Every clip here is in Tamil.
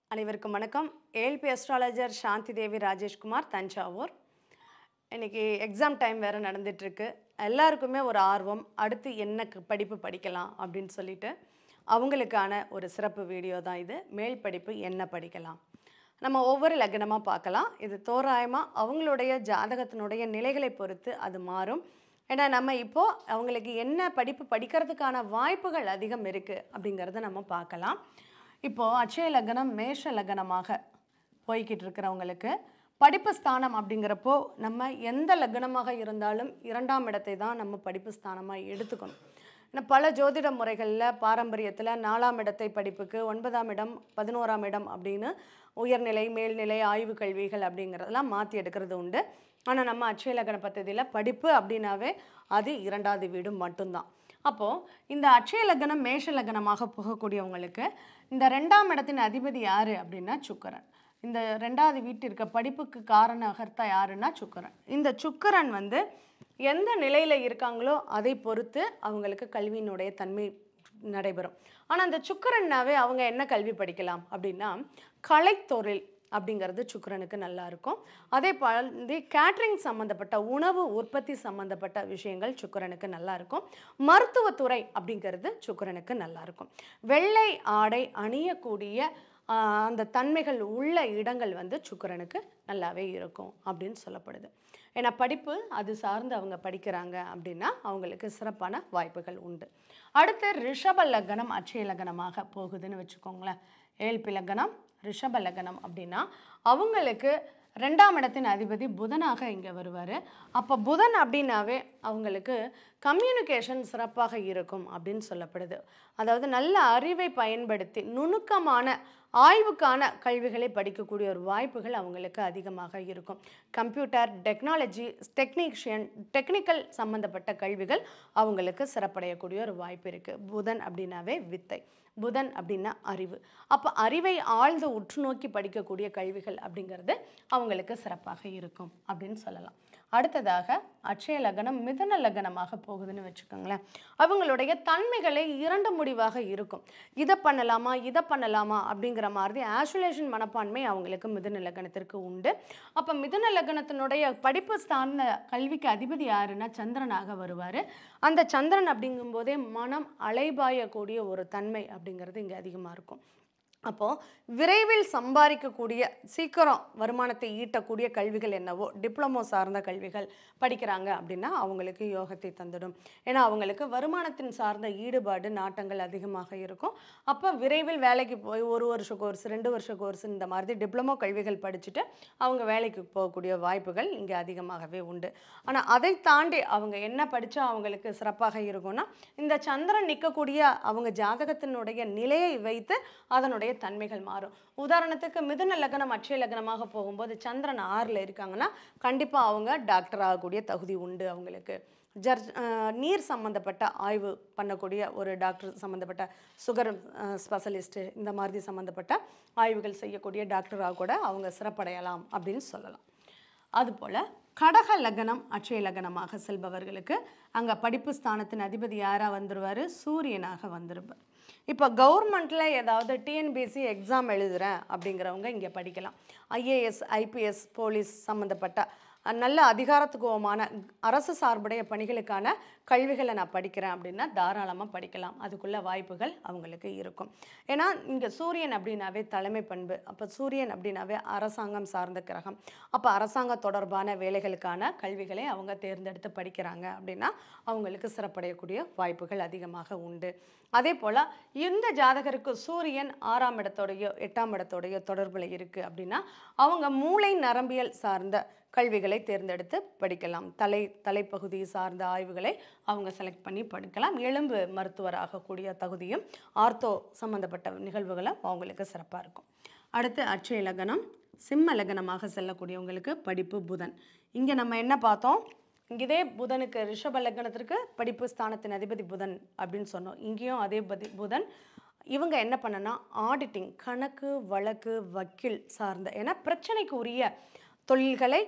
அனைவருக்கும் வணக்கம் ஏல்பி அஸ்ட்ராலஜர் சாந்தி தேவி ராஜேஷ்குமார் தஞ்சாவூர் இன்னைக்கு எக்ஸாம் டைம் வேறு நடந்துட்டுருக்கு எல்லாருக்குமே ஒரு ஆர்வம் அடுத்து என்ன க- படிப்பு படிக்கலாம் அப்படின்னு சொல்லிட்டு அவங்களுக்கான ஒரு சிறப்பு வீடியோ தான் இது மேல் படிப்பு என்ன படிக்கலாம் நம்ம ஒவ்வொரு லக்னமாக பார்க்கலாம் இது தோராயமாக அவங்களுடைய ஜாதகத்தினுடைய நிலைகளை பொறுத்து அது மாறும் ஏன்னா நம்ம இப்போது அவங்களுக்கு என்ன படிப்பு படிக்கிறதுக்கான வாய்ப்புகள் அதிகம் இருக்குது அப்படிங்கிறத நம்ம பார்க்கலாம் இப்போது அட்சய லக்னம் மேஷ லக்னமாக போய்கிட்டு இருக்கிறவங்களுக்கு படிப்பு ஸ்தானம் அப்படிங்கிறப்போ நம்ம எந்த லக்னமாக இருந்தாலும் இரண்டாம் இடத்தை தான் நம்ம படிப்பு ஸ்தானமாக எடுத்துக்கணும் ஏன்னா பல ஜோதிட முறைகளில் பாரம்பரியத்தில் நாலாம் இடத்தை படிப்புக்கு ஒன்பதாம் இடம் பதினோராம் இடம் அப்படின்னு உயர்நிலை மேல்நிலை ஆய்வு கல்விகள் அப்படிங்கிறதெல்லாம் மாற்றி எடுக்கிறது உண்டு ஆனால் நம்ம அட்சய லக்ன பദ്ധதியில் படிப்பு அப்படின்னாவே அது இரண்டாவது வீடு மட்டும்தான் அப்போது இந்த அட்சய லக்னம் மேஷ லக்னமாக போகக்கூடியவங்களுக்கு இந்த ரெண்டாம் இடத்தின் அதிபதி யார் அப்படின்னா சுக்கரன் இந்த ரெண்டாவது வீட்டிற்கு படிப்புக்கு காரணகர்த்தா யாருன்னா சுக்கரன் இந்த சுக்கரன் வந்து எந்த நிலையில் இருக்காங்களோ அதை பொறுத்து அவங்களுக்கு கல்வியினுடைய தன்மை நடைபெறும் ஆனால் அந்த சுக்கரன்னாவே அவங்க என்ன கல்வி படிக்கலாம் அப்படின்னா கலைத்தொழில் அப்படிங்கிறது சுக்கிரனுக்கு நல்லா இருக்கும் அதே வந்து கேட்ரிங் சம்மந்தப்பட்ட உணவு உற்பத்தி சம்மந்தப்பட்ட விஷயங்கள் சுக்கிரனுக்கு நல்லா இருக்கும் மருத்துவத்துறை அப்படிங்கிறது சுக்கிரனுக்கு நல்லா இருக்கும் வெள்ளை ஆடை அணியக்கூடிய ஆஹ், அந்த தன்மைகள் உள்ள இடங்கள் வந்து சுக்கிரனுக்கு நல்லாவே இருக்கும் அப்படின்னு சொல்லப்படுது ஏன்னா படிப்பு அது சார்ந்து அவங்க படிக்கிறாங்க அப்படின்னா அவங்களுக்கு சிறப்பான வாய்ப்புகள் உண்டு அடுத்து ரிஷப லக்னம் அட்சய லக்னமாக போகுதுன்னு வச்சுக்கோங்களேன் ஏழ்பி லக்னம் ரிஷப லக்னம் அப்படின்னா அவங்களுக்கு ரெண்டாம் இடத்தின் அதிபதி புதனாக இங்கே வருவார் அப்போ புதன் அப்படின்னாவே அவங்களுக்கு கம்யூனிகேஷன் சிறப்பாக இருக்கும் அப்படின்னு சொல்லப்படுது அதாவது நல்ல அறிவை பயன்படுத்தி நுணுக்கமான ஆய்வுக்கான கல்விகளை படிக்கக்கூடிய ஒரு வாய்ப்புகள் அவங்களுக்கு அதிகமாக இருக்கும் கம்ப்யூட்டர் டெக்னாலஜி டெக்னீஷியன் டெக்னிக்கல் சம்மந்தப்பட்ட கல்விகள் அவங்களுக்கு சிறப்படையக்கூடிய ஒரு வாய்ப்பு இருக்குது புதன் அப்படின்னாவே வித்தை புதன் அப்படின்னா அறிவு அப்போ அறிவை ஆழ்ந்து உற்று நோக்கி படிக்கக்கூடிய கல்விகள் அப்படிங்கிறது அவங்களுக்கு சிறப்பாக இருக்கும் அப்படின்னு சொல்லலாம் அடுத்ததாக அட்சய லக்னம் மிதுன லக்னமாக போகுதுன்னு வச்சுக்கோங்களேன் அவங்களுடைய தன்மைகளை இரண்டு முடிவாக இருக்கும் இதை பண்ணலாமா இதை பண்ணலாமா அப்படிங்கிற மாதிரி ஆசுலேஷன் மனப்பான்மை அவங்களுக்கு மிதுன லக்னத்திற்கு உண்டு அப்போ மிதுன லக்னத்தினுடைய படிப்பு சார்ந்த கல்விக்கு அதிபதி யாருன்னா சந்திரனாக வருவார் அந்த சந்திரன் அப்படிங்கும்போதே மனம் அலைபாயக்கூடிய ஒரு தன்மை அப்படிங்கிறது இங்கே அதிகமாக இருக்கும் அப்போது விரைவில் சம்பாதிக்கக்கூடிய சீக்கிரம் வருமானத்தை ஈட்டக்கூடிய கல்விகள் என்னவோ டிப்ளமோ சார்ந்த கல்விகள் படிக்கிறாங்க அப்படின்னா அவங்களுக்கு யோகத்தை தந்துடும் ஏன்னா அவங்களுக்கு வருமானத்தின் சார்ந்த ஈடுபாடு நாட்டங்கள் அதிகமாக இருக்கும் அப்போ விரைவில் வேலைக்கு போய் ஒரு வருஷ கோர்ஸ் ரெண்டு வருஷ கோர்ஸ் இந்த மாதிரி டிப்ளமோ கல்விகள் படிச்சுட்டு அவங்க வேலைக்கு போகக்கூடிய வாய்ப்புகள் இங்கே அதிகமாகவே உண்டு ஆனால் அதை தாண்டி அவங்க என்ன படித்தா அவங்களுக்கு சிறப்பாக இருக்கும்னா இந்த சந்திரன் நிற்கக்கூடிய அவங்க ஜாதகத்தினுடைய நிலையை வைத்து அதனுடைய தன்மைகள் மாறும் உதாரணத்துக்கு மிதுன லக்னம் அட்சய லக்னமாக போகும்போது சந்திரன் ஆறில் இருக்காங்கன்னா கண்டிப்பாக அவங்க டாக்டர் ஆகக்கூடிய தகுதி உண்டு அவங்களுக்கு ஜர் அஹ் நீர் சம்மந்தப்பட்ட ஆய்வு பண்ணக்கூடிய ஒரு டாக்டர் சம்மந்தப்பட்ட சுகர் ஸ்பெஷலிஸ்ட்டு இந்த மாதிரி சம்மந்தப்பட்ட ஆய்வுகள் செய்யக்கூடிய டாக்டராக கூட அவங்க சிறப்படையலாம் அப்படின்னு சொல்லலாம் அதுபோல் கடக லக்னம் அட்சய லக்னமாக செல்பவர்களுக்கு அங்கே படிப்பு ஸ்தானத்தின் அதிபதி யாராக வந்துருவார் சூரியனாக வந்துருவார் இப்போ கவர்மெண்ட்டில் ஏதாவது டிஎன்பிசி எக்ஸாம் எழுதுகிறேன் அப்படிங்கிறவங்க இங்கே படிக்கலாம் ஐஏஎஸ் ஐபிஎஸ் போலீஸ் சம்மந்தப்பட்ட அஹ், நல்ல அதிகாரத்துவமான அரசு சார்புடைய பணிகளுக்கான கல்விகளை நான் படிக்கிறேன் அப்படின்னா தாராளமாக படிக்கலாம் அதுக்குள்ள வாய்ப்புகள் அவங்களுக்கு இருக்கும் ஏன்னா இங்கே சூரியன் அப்படின்னாவே தலைமை பண்பு அப்போ சூரியன் அப்படின்னாவே அரசாங்கம் சார்ந்த கிரகம் அப்போ அரசாங்க தொடர்பான வேலைகளுக்கான கல்விகளை அவங்க தேர்ந்தெடுத்து படிக்கிறாங்க அப்படின்னா அவங்களுக்கு சிறப்படையக்கூடிய வாய்ப்புகள் அதிகமாக உண்டு அதே போல் இந்த ஜாதகருக்கு சூரியன் ஆறாம் இடத்தோடையோ எட்டாம் இடத்தோடையோ தொடர்பில் இருக்குது அப்படின்னா அவங்க மூளை நரம்பியல் சார்ந்த கல்விகளை தேர்ந்தெடுத்து படிக்கலாம் தலை தலைப்பகுதி சார்ந்த ஆய்வுகளை அவங்க செலக்ட் பண்ணி படிக்கலாம் எலும்பு மருத்துவர் ஆகக்கூடிய தகுதியும் ஆர்த்தோ சம்மந்தப்பட்ட நிகழ்வுகளும் அவங்களுக்கு சிறப்பாக இருக்கும் அடுத்து அட்சய லக்னம் சிம்ம லக்னமாக செல்லக்கூடியவங்களுக்கு படிப்பு புதன் இங்கே நம்ம என்ன பார்த்தோம் இங்க இதே புதனுக்கு ரிஷப லக்னத்திற்கு படிப்பு ஸ்தானத்தின் அதிபதி புதன் அப்படின்னு சொன்னோம் இங்கேயும் அதே பதி புதன் இவங்க என்ன பண்ணனா ஆடிட்டிங் கணக்கு வழக்கு வக்கீல் சார்ந்த ஏன்னா பிரச்சனைக்கு உரிய தொழில்களை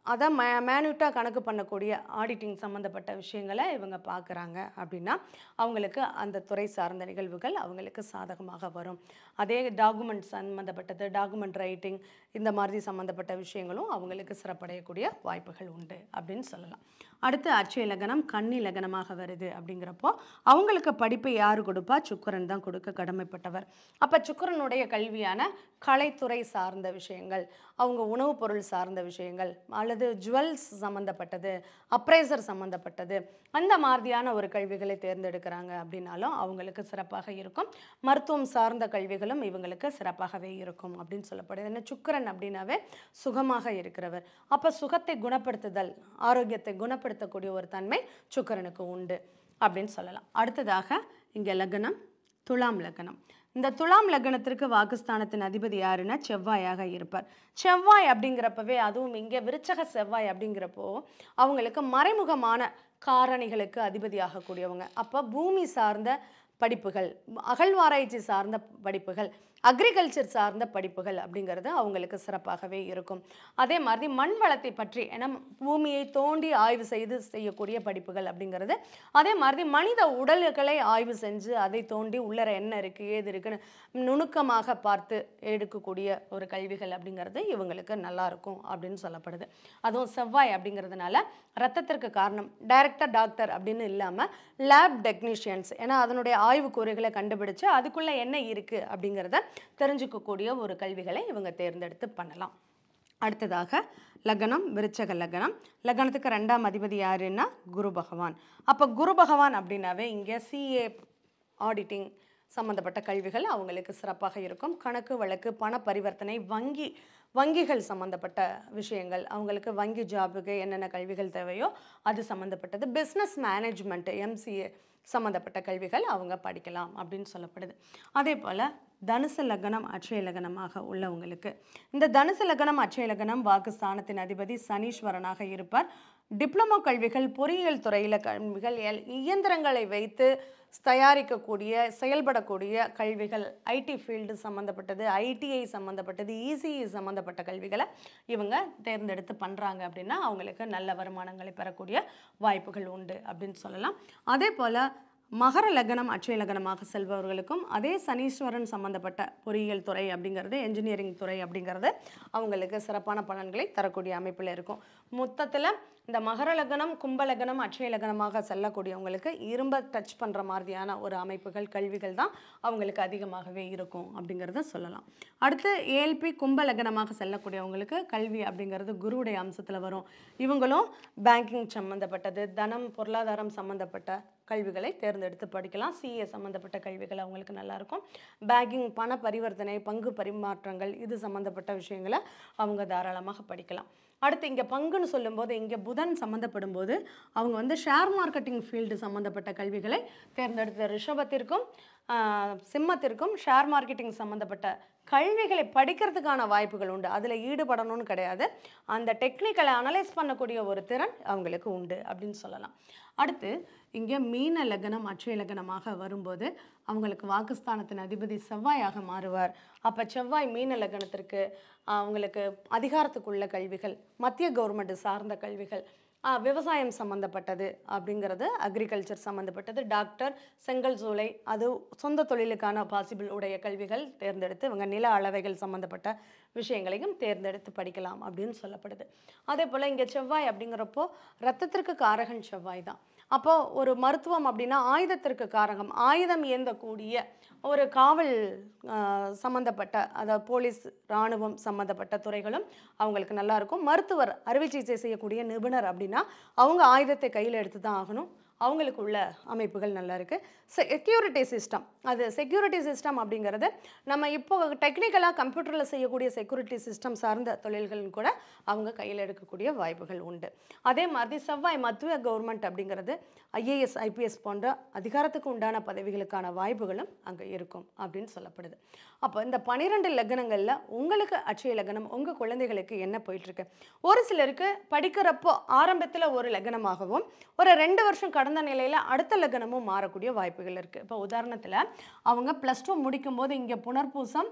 அதை மே மேனுட்டாக கணக்கு பண்ணக்கூடிய ஆடிட்டிங் சம்மந்தப்பட்ட விஷயங்களை இவங்க பார்க்குறாங்க அப்படின்னா அவங்களுக்கு அந்த துறை சார்ந்த நிகழ்வுகள் அவங்களுக்கு சாதகமாக வரும் அதே டாக்குமெண்ட் சம்மந்தப்பட்டது டாக்குமெண்ட் ரைட்டிங் இந்த மாதிரி சம்மந்தப்பட்ட விஷயங்களும் அவங்களுக்கு சிறப்படையக்கூடிய வாய்ப்புகள் உண்டு அப்படின்னு சொல்லலாம் அடுத்து அச்சய லக்னம் கன்னி லக்னமாக வருது அப்படிங்கிறப்போ அவங்களுக்கு படிப்பை யார் கொடுப்பா சுக்கரன் தான் கொடுக்க கடமைப்பட்டவர் அப்போ சுக்கரனுடைய கல்வியான கலைத்துறை சார்ந்த விஷயங்கள் அவங்க உணவுப் பொருள் சார்ந்த விஷயங்கள் அல்லது ஜுவல்ஸ் சம்மந்தப்பட்டது அப்ரைசர் சம்மந்தப்பட்டது அந்த மாதிரியான ஒரு கல்விகளை தேர்ந்தெடுக்கிறாங்க அப்படின்னாலும் அவங்களுக்கு சிறப்பாக இருக்கும் மருத்துவம் சார்ந்த கல்விகளும் இவங்களுக்கு சிறப்பாகவே இருக்கும் அப்படின்னு சொல்லப்படுது ஏன்னா சுக்கரன் அப்படின்னாவே சுகமாக இருக்கிறவர் அப்போ சுகத்தை குணப்படுத்துதல் ஆரோக்கியத்தை குணப்படுத்தக்கூடிய ஒரு தன்மை சுக்கரனுக்கு உண்டு அப்படின்னு சொல்லலாம் அடுத்ததாக இங்கே லக்னம் துலாம் லக்னம் இந்த துலாம் லக்னத்திற்கு வாக்குஸ்தானத்தின் அதிபதி யாருன்னா செவ்வாயாக இருப்பார் செவ்வாய் அப்படிங்கிறப்பவே அதுவும் இங்கே விருச்சக செவ்வாய் அப்படிங்கிறப்போ அவங்களுக்கு மறைமுகமான காரணிகளுக்கு அதிபதியாகக்கூடியவங்க அப்போ பூமி சார்ந்த படிப்புகள் அகழ்வாராய்ச்சி சார்ந்த படிப்புகள் அக்ரிகல்ச்சர் சார்ந்த படிப்புகள் அப்படிங்கிறது அவங்களுக்கு சிறப்பாகவே இருக்கும் அதே மாதிரி மண் வளத்தை பற்றி ஏன்னா பூமியை தோண்டி ஆய்வு செய்து செய்யக்கூடிய படிப்புகள் அப்படிங்கிறது அதே மாதிரி மனித உடல்களை ஆய்வு செஞ்சு அதை தோண்டி உள்ளர என்ன இருக்குது ஏது இருக்குன்னு நுணுக்கமாக பார்த்து எடுக்கக்கூடிய ஒரு கல்விகள் அப்படிங்கிறது இவங்களுக்கு நல்லா இருக்கும் அப்படின்னு சொல்லப்படுது அதுவும் செவ்வாய் அப்படிங்கிறதுனால ரத்தத்திற்கு காரணம் டைரக்டர் டாக்டர் அப்படின்னு இல்லாமல் லேப் டெக்னீஷியன்ஸ் ஏன்னா அதனுடைய ஆய்வுக்கூறுகளை கண்டுபிடிச்சு அதுக்குள்ளே என்ன இருக்குது அப்படிங்கிறத தெரிஞ்சுக்கக்கூடிய ஒரு கல்விகளை இவங்க தேர்ந்தெடுத்து பண்ணலாம் அடுத்ததாக லக்னம் விருச்சக லக்னம் லக்னத்துக்கு ரெண்டாம் அதிபதி யாருன்னா குரு பகவான் அப்போ குரு பகவான் அப்படின்னாவே இங்கே சிஏ ஆடிட்டிங் சம்மந்தப்பட்ட கல்விகள் அவங்களுக்கு சிறப்பாக இருக்கும் கணக்கு வழக்கு பண பரிவர்த்தனை வங்கி வங்கிகள் சம்மந்தப்பட்ட விஷயங்கள் அவங்களுக்கு வங்கி ஜாபுக்கு என்னென்ன கல்விகள் தேவையோ அது சம்மந்தப்பட்டது பிஸ்னஸ் மேனேஜ்மெண்ட் எம்சிஏ சம்மந்தப்பட்ட கல்விகள் அவங்க படிக்கலாம் அப்படின்னு சொல்லப்படுது அதே போல் தனுசு லக்னம் அட்சய லக்னமாக உள்ளவங்களுக்கு இந்த தனுசு லக்னம் அட்சய லக்னம் வாக்குஸ்தானத்தின் அதிபதி சனீஸ்வரனாக இருப்பார் டிப்ளமோ கல்விகள் பொறியியல் துறையில் கல்விகள் எல் இயந்திரங்களை வைத்து தயாரிக்கக்கூடிய செயல்படக்கூடிய கல்விகள் ஐடி ஃபீல்டு சம்மந்தப்பட்டது ஐடிஐ சம்மந்தப்பட்டது இசிஇ சம்மந்தப்பட்ட கல்விகளை இவங்க தேர்ந்தெடுத்து பண்ணுறாங்க அப்படின்னா அவங்களுக்கு நல்ல வருமானங்களை பெறக்கூடிய வாய்ப்புகள் உண்டு அப்படின்னு சொல்லலாம் அதே போல் மகர லக்னம் அட்சய லக்னமாக செல்பவர்களுக்கும் அதே சனீஸ்வரன் சம்பந்தப்பட்ட பொறியியல் துறை அப்படிங்கிறது என்ஜினியரிங் துறை அப்படிங்கிறது அவங்களுக்கு சிறப்பான பலன்களை தரக்கூடிய அமைப்பில் இருக்கும் மொத்தத்தில் இந்த மகர லக்னம் கும்ப லக்னம் அட்சய லக்னமாக செல்லக்கூடியவங்களுக்கு இரும்ப டச் பண்ணுற மாதிரியான ஒரு அமைப்புகள் கல்விகள் தான் அவங்களுக்கு அதிகமாகவே இருக்கும் அப்படிங்கிறத சொல்லலாம் அடுத்து ஏஎல்பி கும்ப லக்னமாக செல்லக்கூடியவங்களுக்கு கல்வி அப்படிங்கிறது குருவுடைய அம்சத்தில் வரும் இவங்களும் பேங்கிங் சம்மந்தப்பட்டது தனம் பொருளாதாரம் சம்மந்தப்பட்ட கல்விகளை தேர்ந்தெடுத்து படிக்கலாம் சிஏ சம்மந்தப்பட்ட கல்விகள் அவங்களுக்கு நல்லாயிருக்கும் பேங்கிங் பண பரிவர்த்தனை பங்கு பரிமாற்றங்கள் இது சம்மந்தப்பட்ட விஷயங்களை அவங்க தாராளமாக படிக்கலாம் அடுத்து இங்கே பங்குன்னு சொல்லும்போது இங்கே புதன் சம்மந்தப்படும் போது அவங்க வந்து ஷேர் மார்க்கெட்டிங் ஃபீல்டு சம்மந்தப்பட்ட கல்விகளை தேர்ந்தெடுத்த ரிஷபத்திற்கும் ஆஹ், சிம்மத்திற்கும் ஷேர் மார்க்கெட்டிங் சம்மந்தப்பட்ட கல்விகளை படிக்கிறதுக்கான வாய்ப்புகள் உண்டு அதில் ஈடுபடணும்னு கிடையாது அந்த டெக்னிக்கலை அனலைஸ் பண்ணக்கூடிய ஒரு திறன் அவங்களுக்கு உண்டு அப்படின்னு சொல்லலாம் அடுத்து இங்கே மீன லக்னம் அட்சய லக்னமாக வரும்போது அவங்களுக்கு வாக்குஸ்தானத்தின் அதிபதி செவ்வாயாக மாறுவார் அப்போ செவ்வாய் மீன லக்னத்திற்கு ஆஹ், அவங்களுக்கு அதிகாரத்துக்குள்ள கல்விகள் மத்திய கவர்மெண்ட் சார்ந்த கல்விகள் ஆஹ், விவசாயம் சம்மந்தப்பட்டது அப்படிங்கிறது அக்ரிகல்ச்சர் சம்மந்தப்பட்டது டாக்டர் செங்கல் சூளை அது சொந்த தொழிலுக்கான பாசிபிள் உடைய கல்விகள் தேர்ந்தெடுத்து இவங்க நில அளவைகள் சம்மந்தப்பட்ட விஷயங்களையும் தேர்ந்தெடுத்து படிக்கலாம் அப்படின்னு சொல்லப்படுது அதே போல் இங்கே செவ்வாய் அப்படிங்கிறப்போ ரத்தத்திற்கு காரகன் செவ்வாய் தான் அப்போ ஒரு மருத்துவம் அப்படின்னா ஆயுதத்திற்கு காரகம் ஆயுதம் ஏந்தக்கூடிய ஒரு காவல் ஆஹ், சம்மந்தப்பட்ட அதாவது போலீஸ் இராணுவம் சம்மந்தப்பட்ட துறைகளும் அவங்களுக்கு நல்லா இருக்கும் மருத்துவர் அறுவை சிகிச்சை செய்யக்கூடிய நிபுணர் அப்படின்னா அவங்க ஆயுதத்தை கையில் எடுத்து தான் ஆகணும் அவங்களுக்கு உள்ள அமைப்புகள் நல்லா இருக்குது செக்யூரிட்டி சிஸ்டம் அது செக்யூரிட்டி சிஸ்டம் அப்படிங்கிறது நம்ம இப்போ டெக்னிக்கலாக கம்ப்யூட்டரில் செய்யக்கூடிய செக்யூரிட்டி சிஸ்டம் சார்ந்த தொழில்களும் கூட அவங்க கையில் எடுக்கக்கூடிய வாய்ப்புகள் உண்டு அதே மாதிரி செவ்வாய் மத்திய கவர்மெண்ட் அப்படிங்கிறது ஐஏஎஸ் ஐபிஎஸ் போன்ற அதிகாரத்துக்கு உண்டான பதவிகளுக்கான வாய்ப்புகளும் அங்கே இருக்கும் அப்படின்னு சொல்லப்படுது அப்போ இந்த பனிரெண்டு லக்னங்களில் உங்களுக்கு அட்சய லக்னம் உங்கள் குழந்தைகளுக்கு என்ன போயிட்டுருக்கு ஒரு சிலருக்கு படிக்கிறப்போ ஆரம்பத்தில் ஒரு லக்னமாகவும் ஒரு ரெண்டு வருஷம் கடந்த நிலையில் அடுத்த லக்னமும் மாறக்கூடிய வாய்ப்புகள் இருக்குது இப்போ உதாரணத்தில் அவங்க ப்ளஸ் டூ முடிக்கும்போது இங்கே புனர்பூசம்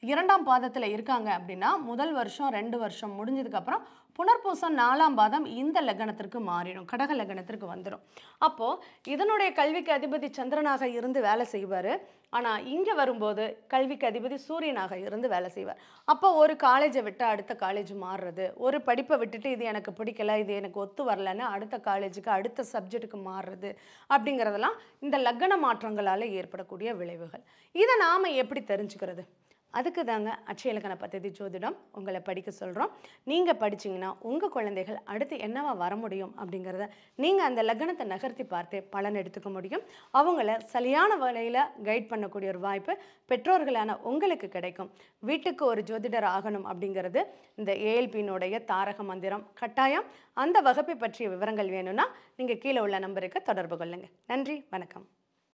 இரண்டாம் பாதத்தில் இருக்காங்க அப்படின்னா முதல் வருஷம் ரெண்டு வருஷம் முடிஞ்சதுக்கப்புறம் புனர்பூசம் நாலாம் பாதம் இந்த லக்னத்திற்கு மாறிடும் கடக லக்னத்திற்கு வந்துடும் அப்போது இதனுடைய கல்விக்கு அதிபதி சந்திரனாக இருந்து வேலை செய்வார் ஆனால் இங்கே வரும்போது கல்விக்கு அதிபதி சூரியனாக இருந்து வேலை செய்வார் அப்போ ஒரு காலேஜை விட்டு அடுத்த காலேஜ் மாறுறது ஒரு படிப்பை விட்டுட்டு இது எனக்கு பிடிக்கல இது எனக்கு ஒத்து வரலன்னு அடுத்த காலேஜுக்கு அடுத்த சப்ஜெக்ட்டுக்கு மாறுறது அப்படிங்கிறதெல்லாம் இந்த லக்ன மாற்றங்களால் ஏற்படக்கூடிய விளைவுகள் இதை நாம் எப்படி தெரிஞ்சுக்கிறது அதுக்கு தாங்க அட்சய இலக்கண பദ്ധதி ஜோதிடம் உங்களை படிக்க சொல்கிறோம் நீங்கள் படிச்சீங்கன்னா உங்கள் குழந்தைகள் அடுத்து என்னவா வர முடியும் அப்படிங்கிறத நீங்கள் அந்த லக்னத்தை நகர்த்தி பார்த்து பலன் எடுத்துக்க முடியும் அவங்கள சரியான வகையில் கைட் பண்ணக்கூடிய ஒரு வாய்ப்பு பெற்றோர்களான உங்களுக்கு கிடைக்கும் வீட்டுக்கு ஒரு ஜோதிடர் ஆகணும் அப்படிங்கிறது இந்த ஏஎல்பியினுடைய தாரக மந்திரம் கட்டாயம் அந்த வகுப்பை பற்றிய விவரங்கள் வேணும்னா நீங்கள் கீழே உள்ள நம்பருக்கு தொடர்பு கொள்ளுங்கள் நன்றி வணக்கம்